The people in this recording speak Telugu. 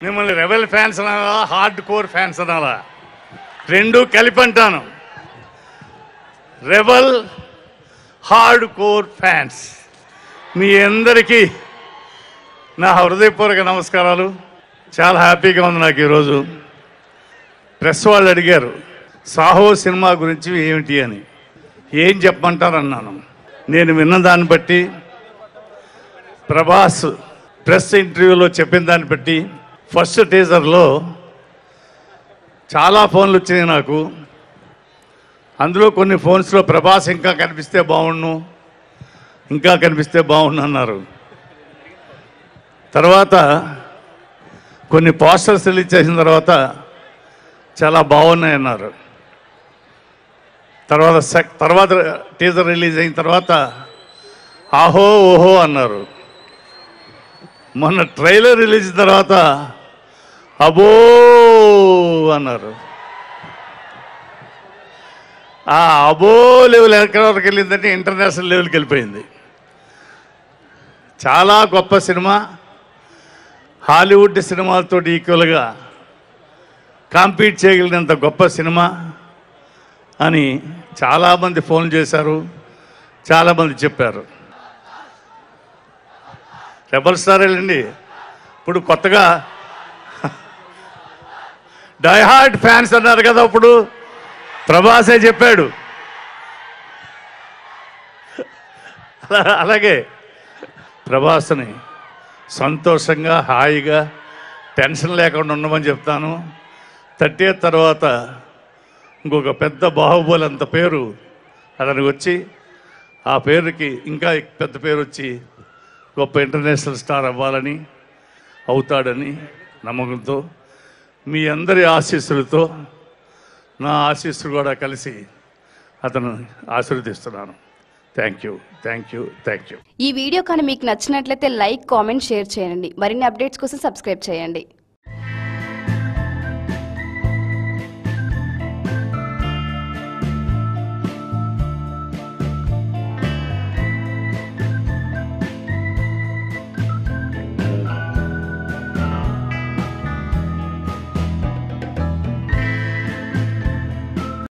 మిమ్మల్ని రెబల్ ఫ్యాన్స్ అనాలా హార్డ్ కోర్ ఫ్యాన్స్ అనాలా రెండు కలిపి అంటాను రెబల్ హార్డ్ కోర్ ఫ్యాన్స్ మీ అందరికీ నా హృదయపూర్వక నమస్కారాలు చాలా హ్యాపీగా ఉంది నాకు ఈరోజు ప్రెస్ వాళ్ళు అడిగారు సాహో సినిమా గురించి ఏమిటి అని ఏం చెప్పమంటారన్నాను నేను విన్న దాన్ని బట్టి ప్రభాస్ ప్రెస్ ఇంటర్వ్యూలో చెప్పిన దాన్ని బట్టి ఫస్ట్ టీజర్లో చాలా ఫోన్లు వచ్చినాయి నాకు అందులో కొన్ని ఫోన్స్లో ప్రభాస్ ఇంకా కనిపిస్తే బాగుండు ఇంకా కనిపిస్తే బాగుండు అన్నారు తర్వాత కొన్ని పోస్టర్స్ రిలీజ్ చేసిన తర్వాత చాలా బాగున్నాయి అన్నారు తర్వాత సెక్ తర్వాత టీజర్ రిలీజ్ అయిన తర్వాత ఆహో ఓహో అన్నారు మొన్న ట్రైలర్ రిలీజ్ తర్వాత అబో అన్నారు ఆ అబో లెవెల్ ఎక్కడి వరకు వెళ్ళిందంటే ఇంటర్నేషనల్ లెవెల్కి వెళ్ళిపోయింది చాలా గొప్ప సినిమా హాలీవుడ్ సినిమాలతో ఈక్వల్గా కాంపీట్ చేయగలిగినంత గొప్ప సినిమా అని చాలామంది ఫోన్ చేశారు చాలామంది చెప్పారు రెబల్ స్టార్ వెళ్ళండి ఇప్పుడు కొత్తగా డైహార్డ్ ఫ్యాన్స్ అన్నారు కదా ఇప్పుడు ప్రభాసే చెప్పాడు అలా- అలాగే ప్రభాస్ని సంతోషంగా హాయిగా టెన్షన్ లేకుండా ఉండమని చెప్తాను థర్టీ తర్వాత ఇంకొక పెద్ద బాహుబలి అంత పేరు అతనికి వచ్చి ఆ పేరుకి ఇంకా పెద్ద పేరు వచ్చి గొప్ప ఇంటర్నేషనల్ స్టార్ అవ్వాలని అవుతాడని నమ్మకంతో మీ అందరి ఆశీస్సులతో నా ఆశీస్సులు కూడా కలిసి అతను ఆశీర్వదిస్తున్నాను thank you thank you thank you ఈ వీడియో కానీ మీకు నచ్చినట్లయితే లైక్ కామెంట్ షేర్ చేయండి మరిన్ని అప్డేట్స్ కోసం సబ్స్క్రైబ్ చేయండి